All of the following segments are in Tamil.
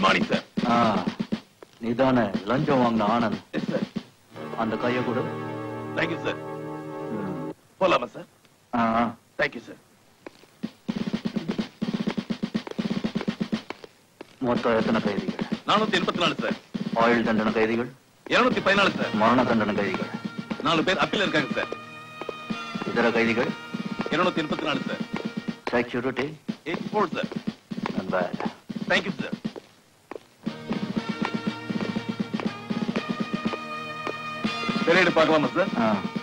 குட் மார்னிங் சார் ஆ, நீதானே லஞ்சம் வாங்கின ஆனந்த் எஸ் சார் அந்த கையை கொடு தேங்க்யூ சார் ம். போலாமா சார் ஆ, ஆ. தேங்க்யூ சார் மொத்தம் எத்தனை கைதிகள் நானூத்தி எண்பத்தி நாலு சார் ஆயுள் தண்டனை கைதிகள் இருநூத்தி பதினாலு சார் மரண தண்டனை கைதிகள் நாலு பேர் அப்பீல் இருக்காங்க சார் இதர கைதிகள் இருநூத்தி எண்பத்தி நாலு sir security eight four sir and பேட் தேங்க்யூ சார் பெரியடு பார்க்கலாமா சார்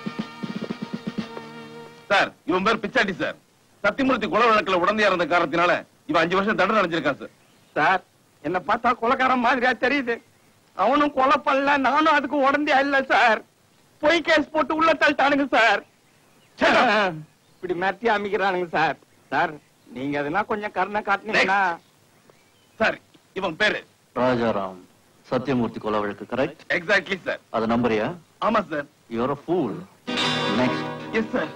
சார் இவன் பேர் பிச்சாட்டி சார் சத்தியமூர்த்தி கொலை வழக்குல உடந்தையா இருந்த காரணத்தினால இவன் அஞ்சு வருஷம் தண்டனை அடைஞ்சிருக்கான் சார் சார் என்ன பார்த்தா கொலைக்காரன் மாதிரியா தெரியுது அவனும் கொலை பண்ணல நானும் அதுக்கு உடந்தே இல்ல சார் பொய் கேஸ் போட்டு உள்ள தள்ளிட்டானுங்க சார் இப்படி மிரட்டி அமைக்கிறானுங்க சார் சார் நீங்க எதுனா கொஞ்சம் கருணை காட்டினீங்கன்னா சார் இவன் பேரு ராஜாராம் சத்யமூர்த்தி கொலை வழக்கு கரெக்ட் எக்ஸாக்ட்லி சார் அது நம்புறியா ஆமா sir you are a fool next yes sir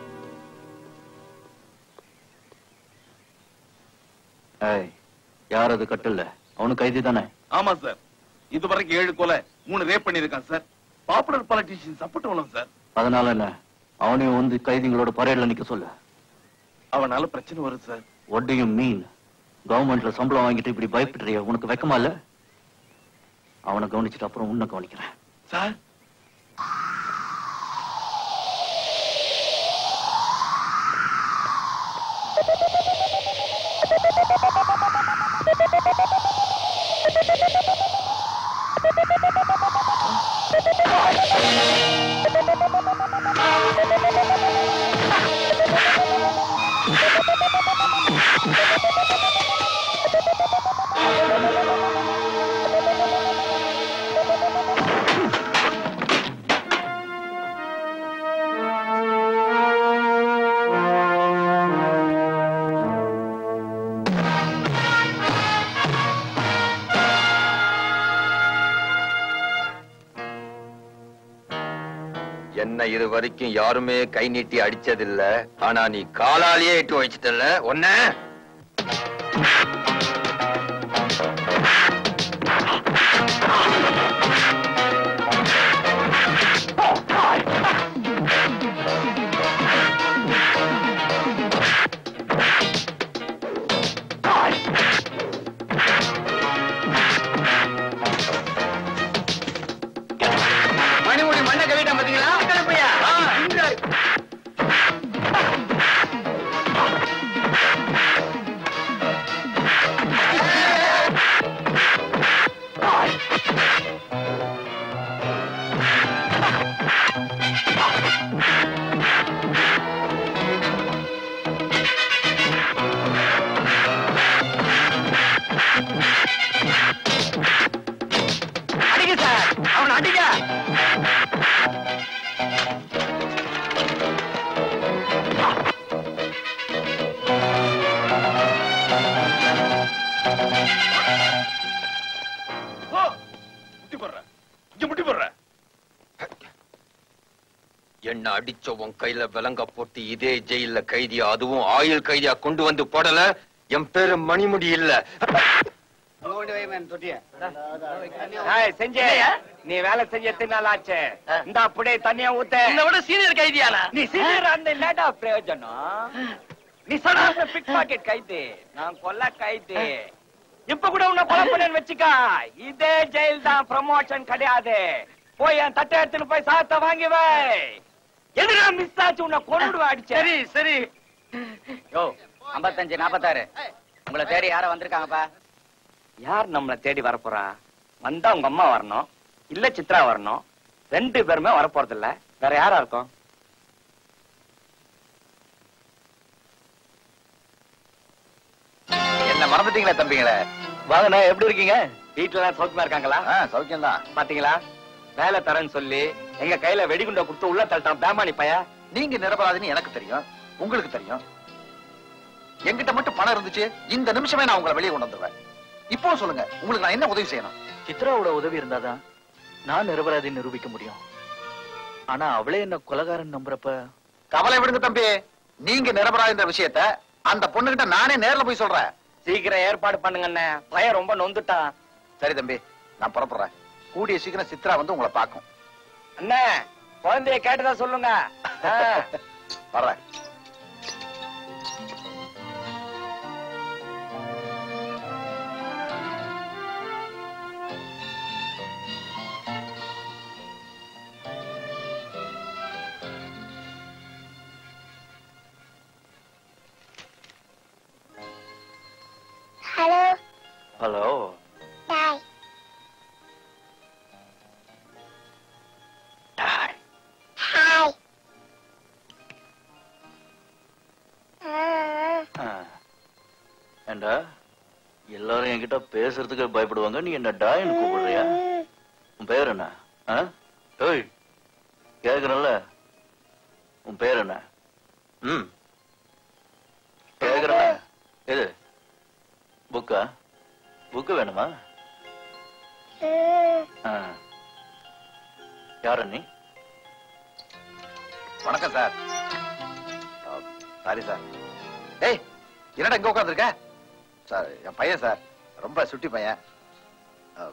ஏய் யார் அது கட்டல அவனு கைதி தானே ஆமா சார் இதுவரைக்கும் ஏழு கொலை மூணு ரேப் பண்ணிருக்கான் சார் பாப்புலர் பாலிட்டிஷியன் சப்போர்ட் உள்ளவன் சார் அதனால என்ன அவனையும் வந்து கைதிகளோட பரேட்ல நிக்க சொல்லு அவனால பிரச்சனை வரும் sir what do you mean கவர்மெண்ட்ல சம்பளம் வாங்கிட்டு இப்படி பயப்படுறிய உனக்கு வெக்கமா இல்ல அவனை கவனிச்சிட்டு அப்புறம் உன்னை கவனிக்கிறேன் சார் என்ன இது வரைக்கும் யாருமே கை நீட்டி அடிச்சதில்ல ஆனா நீ காலாலேயே இட்டு வச்சிட்டல ஒன்ன மணிமுடி மண்ணை கவிட்டா பாத்தீங்களா கிளம்பியா அடிங்க சார் அவன் அடிங்க ஓ, முட்டி போடுற இங்க முட்டி போடுற என்ன அடிச்ச உன் கையில விலங்க போட்டு இதே ஜெயில கைதியா அதுவும் ஆயுள் கைதியா கொண்டு வந்து போடல என் பேரு மணிமுடி இல்ல செஞ்சே நீ வேலை செஞ்ச எத்தனை நாள் ஆச்சு இந்த அப்படியே தண்ணியா ஊத்த இந்த விட சீனியர் கைதியானா நீ சீனியர் அந்த இல்லடா பிரயோஜனம் நீ சொன்ன பிக் பாக்கெட் கைது நான் கொல்ல கைது இப்ப கூட உன்னை கொலை பண்ணேன்னு வச்சுக்கா இதே ஜெயில் தான் ப்ரமோஷன் கிடையாது போய் என் தட்டை எடுத்துன்னு போய் சாத்த வாங்கி வை எதுனா மிஸ் ஆச்சு உன்னை கொண்டுடுவேன் அடிச்சு சரி சரி யோ ஐம்பத்தஞ்சு நாற்பத்தாறு உங்களை தேடி யாரோ வந்திருக்காங்கப்பா யார் நம்மள தேடி வரப்போறா வந்தா உங்க அம்மா வரணும் இல்ல சித்ரா வரணும் ரெண்டு பேருமே வரப்போறது இல்ல வேற யாரா இருக்கும் என்ன மறந்துட்டீங்களா தம்பிங்களே வாங்கண்ணா எப்படி இருக்கீங்க வீட்டுல எல்லாம் சௌக்கியமா இருக்காங்களா சௌக்கியம் தான் பாத்தீங்களா வேலை தரேன்னு சொல்லி எங்க கையில வெடிகுண்ட கொடுத்து உள்ள தள்ளிட்டான் பேமானி பைய நீங்க நிரபராதின்னு எனக்கு தெரியும் உங்களுக்கு தெரியும் என்கிட்ட மட்டும் பணம் இருந்துச்சு இந்த நிமிஷமே நான் உங்களை வெளியே கொண்டு வந்துருவேன் இப்போ சொல்லுங்க உங்களுக்கு நான் என்ன உதவி செய்யணும் சித்ராவோட உதவி இருந்தாதான் நான் நிரபராதி நிரூபிக்க முடியும் ஆனா அவளே என்ன கொலகாரன் நம்புறப்ப கவலை விடுங்க தம்பி நீங்க நிரபராதின்ற விஷயத்த அந்த பொண்ணுகிட்ட நானே நேர்ல போய் சொல்றேன் சீக்கிரம் ஏற்பாடு பண்ணுங்கண்ணே பையன் ரொம்ப நொந்துட்டான் சரி தம்பி நான் புறப்படுறேன் கூடிய சீக்கிரம் சித்ரா வந்து உங்களை பார்க்கும் அண்ணே குழந்தைய கேட்டதா சொல்லுங்க ஆ. வர்றேன் ஹலோ ஹலோ டாய் டாய் ஹாய் ஏண்டா எல்லாரும் என்கிட்ட பேசுறதுக்கு பயப்படுவாங்க நீ என்ன டாய்னு கூப்பிடுறியா உன் பேர் என்ன ஆ? ஏய் கேக்குறல்ல உன் பேர் என்ன ம் கேக்குறல எது புக்கா புக்கு வேணுமா ஆ. யாரு நீ வணக்கம் சார் சாரி சார் ஏய் என்னடா இங்க உட்காந்துருக்க சார் என் பையன் சார் ரொம்ப சுட்டி பையன் ஆ,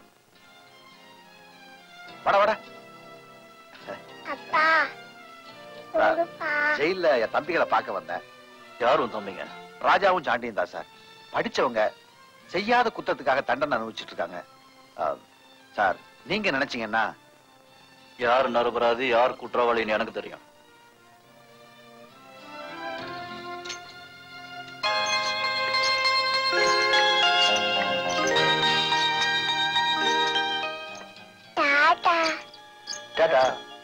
வாடா வாடா அப்பா சார், கொடுப்பா ஜெயில்ல என் தம்பிகளை பார்க்க வந்தேன் யார் உன் தம்பிங்க ராஜாவும் சாண்டியும் தான் சார் படிச்சவங்க செய்யாத குத்தத்துக்காக தண்டனை அனுபவிச்சுட்டு இருக்காங்க ஆ, சார் நீங்க நினைச்சீங்கன்னா யார் நரபராதி யார் குற்றவாளின்னு எனக்கு தெரியும் TADA TADA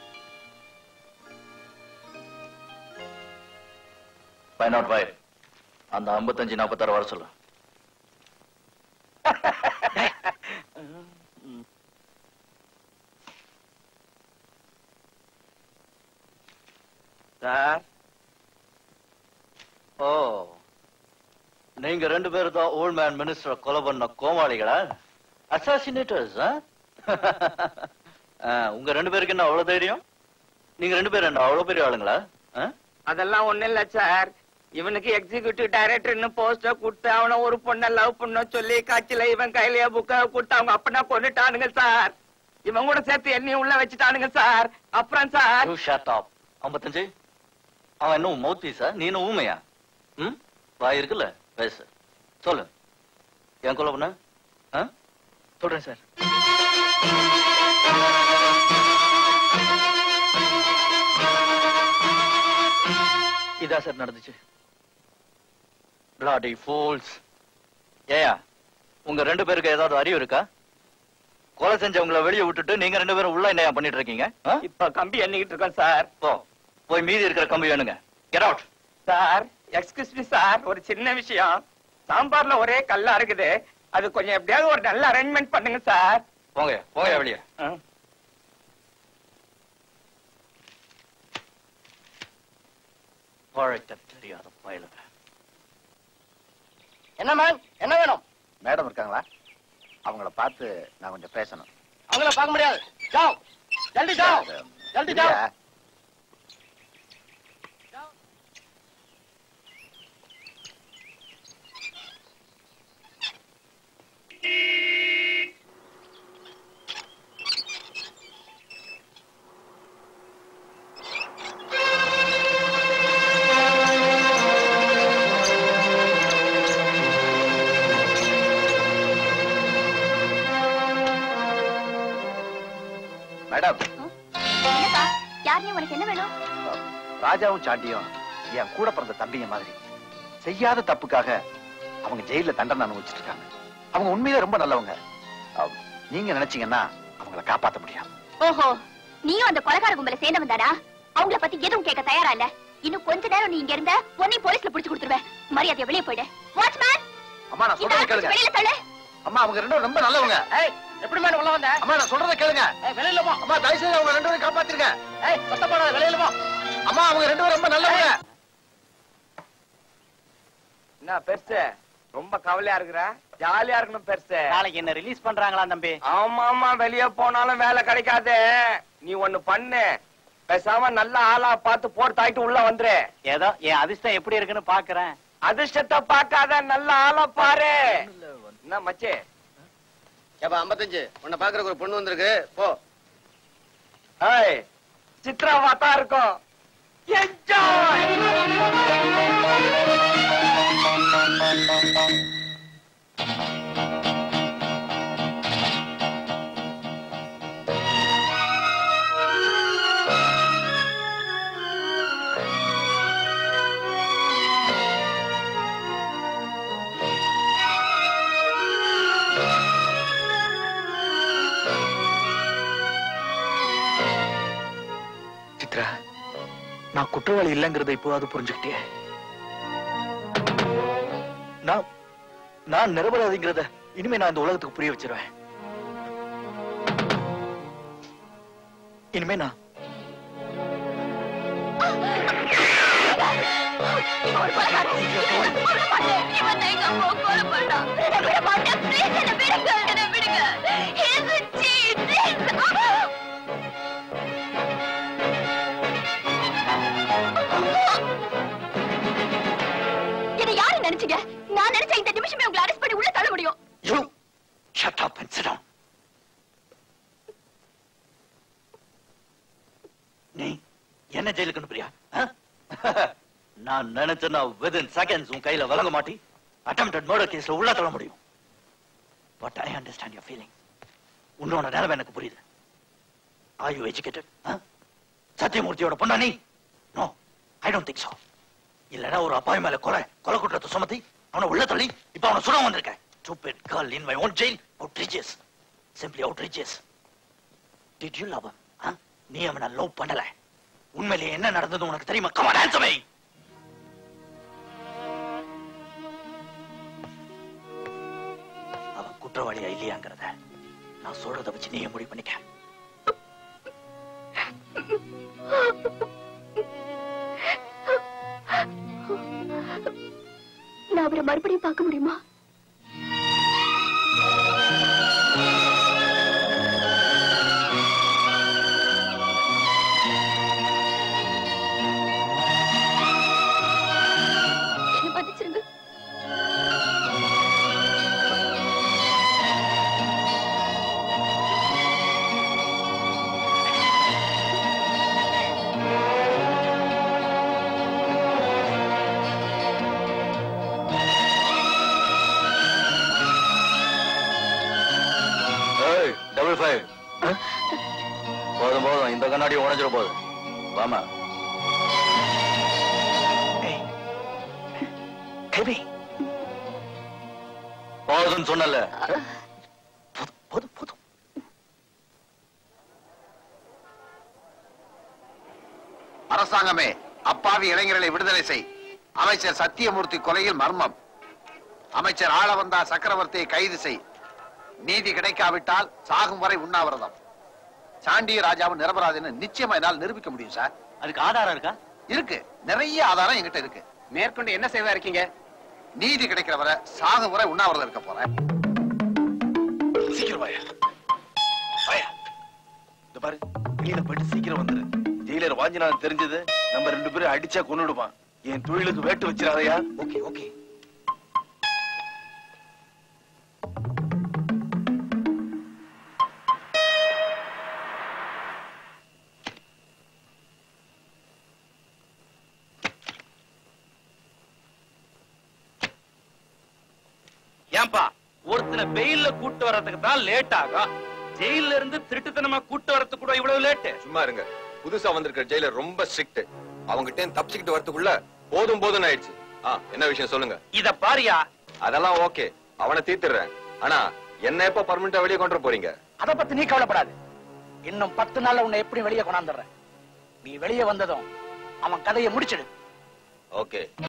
five naught five அந்த ஐம்பத்தஞ்சு நாற்பத்தாறு வர சொல்லு சார் ஓ நீங்க ரெண்டு பேரும் தான் ஓல்ட் மேன் மினிஸ்டர் கொலை பண்ண கோமாளிகளா அசாசினேட்டர்ஸ் உங்க ரெண்டு பேருக்கு என்ன அவ்வளவு தைரியம் நீங்க ரெண்டு பேரும் என்ன அவ்வளவு பெரிய ஆளுங்களா ஆ? அதெல்லாம் ஒண்ணும் இல்ல சார் இவனுக்கு எக்ஸிகியூட்டிவ் டைரக்டர்னு போஸ்டர் கொடுத்து அவன ஒரு பொண்ண லவ் பண்ண சொல்லி காட்சியில இவன் கையிலேயே புக்க கொடுத்து அவங்க அப்பனா கொண்டுட்டானுங்க சார் இவன் கூட சேர்த்து என்னையும் உள்ள வச்சுட்டானுங்க சார் அப்புறம் சார் You shut up. ஐம்பத்தஞ்சு அவன் இன்னும் மௌத்தீஸா நீ இன்னும் ஊமையா ம் வாய் இருக்குல்ல பேசு சொல்லு என் கொலை பண்ண ஆ? சொல்றேன் சார் இதா சார் நடந்துச்சு பிளாடி fools ஏயா உங்க ரெண்டு பேருக்கு ஏதாவது அறிவு இருக்கா கொலை செஞ்சவங்கள வெளியே விட்டுட்டு நீங்க ரெண்டு பேரும் உள்ள என்ன பண்ணிட்டு இருக்கீங்க ஆ? இப்ப கம்பி எண்ணிக்கிட்டு இருக்கோம் சார் போ போய் மீதி இருக்கிற கம்பி வேணுங்க get out sir excuse me sir ஒரு சின்ன விஷயம் சாம்பார்ல ஒரே கல்லா இருக்குது அது கொஞ்சம் எப்படியாவது ஒரு நல்ல அரேஞ்ச்மெண்ட் பண்ணுங்க சார் போங்க போங்க வெளியே பழக்க தெரியாத பயலுங்க என்ன மேம் என்ன வேணும் மேடம் இருக்காங்களா அவங்கள பார்த்து நான் கொஞ்சம் பேசணும் அவங்கள பார்க்க முடியாது ஜாவ் ஜல்தி ஜாவ் ஜல்தி ஜாவ் இல்லையா? மேடம் என்னப்பா யாருனே உனக்கு என்ன வேணும் ராஜாவும் சாண்டியும் என் கூட பிறந்த தம்பிங்க மாதிரி செய்யாத தப்புக்காக அவங்க ஜெயில தண்டனை அனுபவிச்சுட்டு இருக்காங்க அவங்க உண்மையிலே ரொம்ப நல்லவங்க அஹ், நீங்க நினைச்சீங்கன்னா அவங்கள காப்பாத்த முடியும் ஓஹோ நீயும் அந்த கொலைகார கும்பல சேர்ந்தவன் தானா அவங்கள பத்தி எதுவும் கேட்க தயாரா இல்ல இன்னும் கொஞ்ச நேரம் நீ இங்க இருந்த உன்னையும் போலீஸ்ல புடிச்சு கொடுத்துருவேன் மரியாதையா வெளியே போயிடு வாட்ச்மேன் அம்மா நான் இந்த சொல்றதை ஆளை கேளுங்க வெளியில தள்ளு அம்மா அவங்க ரெண்டு பேரும் ரொம்ப நல்லவங்க ஏய் எப்படி மேடம் உள்ள வந்த அம்மா நான் சொல்றதை கேளுங்க ஏய் வெளியில போ அம்மா தயவு செய்து அவங்க ரெண்டு பேரும் காப்பாத்திருங்க ஏய் சத்தம் போடாத வெளியில போ அம்மா அவங்க ரெண்டு பேரும் ரொம்ப நல்லவங்க என்ன பெருசு ரொம்ப கவலையா இருக்கிற ஜாலியா இருக்கணும் பெருசு நாளைக்கு என்ன ரிலீஸ் பண்றாங்களா தம்பி ஆமா ஆமா வெளிய போனாலும் வேலை கிடைக்காது நீ ஒண்ணு பண்ணு பேசாம நல்ல ஆளா பார்த்து போர் தாயிட்டு உள்ள வந்துரு ஏதோ என் அதிர்ஷ்டம் எப்படி இருக்குன்னு பாக்குறேன் அதிர்ஷ்டத்தை பார்க்காத நல்ல ஆளா பாரு என்ன மச்சே ஏப்பா ஐம்பத்தஞ்சு உன்னை பாக்குறக்கு ஒரு பொண்ணு வந்திருக்கு போ ஏய் சித்ராவா தான் இருக்கும் என்ஜாய் சித்ரா நான் குற்றவாளி இல்லைங்கிறத இப்போவாது புரிஞ்சுக்கிட்டே நான் நான் நிரபராதிங்கிறத இனிமே நான் இந்த உலகத்துக்கு புரிய வச்சிருவேன் இனிமே நான் ஒரு கொலைகாரன். இவன் கொல்ல மாட்டேன். இவன் தான் எங்க அம்மாவை கொலை பண்ணான். என்னை விட மாட்டேன். Please, என்னை விடுங்க. என்னை விடுங்க. He's a cheat. Please. என்னை யாரு நினைச்சீங்க நான் நினைச்ச இந்த நிமிஷமே உங்களை அரெஸ்ட் பண்ணி உள்ள தள்ள முடியும் you shut up and sit நீ என்ன ஜெயிலுக்கு அனுப்புறியா ஆ? நான் நினைச்சேன்னா வித்தின் செகண்ட்ஸ் உன் கையில வழங்க மாட்டி அட்டம்ப்டட் மர்டர் கேஸ்ல உள்ள தள்ள முடியும் but I understand your feeling உன்னோட நிலைமை எனக்கு புரியுது ஆர் யூ எஜுகேட்டட் சத்தியமூர்த்தியோட பொண்ணா நீ no I don't think so இல்லனா ஒரு அப்பாவி மேல கொலை கொலை குற்றத்தை சுமத்தி அவனை உள்ள தள்ளி இப்ப அவனை சுட வந்திருக்கேன் stupid girl in my own jail outrageous simply outrageous did you love him huh? நீ அவனை லவ் பண்ணல உண்மையிலேயே என்ன நடந்தது உனக்கு தெரியுமா come on answer me அவன் குற்றவாளியா இல்லையாங்கிறத நான் சொல்றத வச்சு நீயே முடிவு பண்ணிக்க நான் அவரை மறுபடியும் பார்க்க முடியுமா என்னை மன்னிச்சிருங்க ஏய் டபுள் ஃபைவ் போதும் போதும் இந்த கண்ணாடி உடைஞ்சிட போகுது வாமா ஏய் கேவி போதும்னு சொன்னல போதும் போதும் போதும் அரசாங்கமே அப்பாவி இளைஞர்களை விடுதலை செய் அமைச்சர் சத்தியமூர்த்தி கொலையில் மர்மம் அமைச்சர் ஆளவந்தா சக்கரவர்த்தியை கைது செய் நீதி கிடைக்காவிட்டால் சாகும் வரை உண்ணாவிரதம் சாண்டிய ராஜாவும் நிரபராதின்னு நிச்சயமா என்னால் நிரூபிக்க முடியும் சார் அதுக்கு ஆதாரம் இருக்கா இருக்கு நிறைய ஆதாரம் என்கிட்ட இருக்கு மேற்கொண்டு என்ன செய்வா இருக்கீங்க நீதி கிடைக்கிற வரை சாகும் வரை உண்ணாவிரதம் இருக்க போறேன் சீக்கிரம் வாயா வாயா இந்த பாரு வெளியில போயிட்டு சீக்கிரம் வந்துரு ஜெயிலர் வாஞ்சினான் தெரிஞ்சது நம்ம ரெண்டு பேரும் அடிச்சா கொன்னுடுவான் என் தொழிலுக்கு வேட்டு வச்சிடாதயா ஓகே ஓகே ஏன்பா ஒருத்தனை பெயில்ல கூட்டு வர்றதுக்கு தான் லேட் ஆகும் ஜெயில இருந்து திருட்டுத்தனமா கூட்டு வர்றதுக்கு கூட இவ்வளவு லேட்டு சும்மா இருங்க புதுசா வந்திருக்கிற ஜெயிலர் ரொம்ப ஸ்ட்ரிக்ட் அவங்கிட்ட தப்பிச்சுக்கிட்டு வரதுக்குள்ள போதும் போதும் ஆயிடுச்சு ஆ என்ன விஷயம் சொல்லுங்க இத பாரியா அதெல்லாம் ஓகே அவனை தீர்த்துறேன் ஆனா என்ன எப்ப பர்மனண்டா வெளியே கொண்டு வர போறீங்க அத பத்தி நீ கவலைப்படாது இன்னும் பத்து நாள்ல உன்னை எப்படி வெளியே கொண்டாந்துடுறேன் நீ வெளியே வந்ததும் அவன் கதையை முடிச்சிடு ஓகே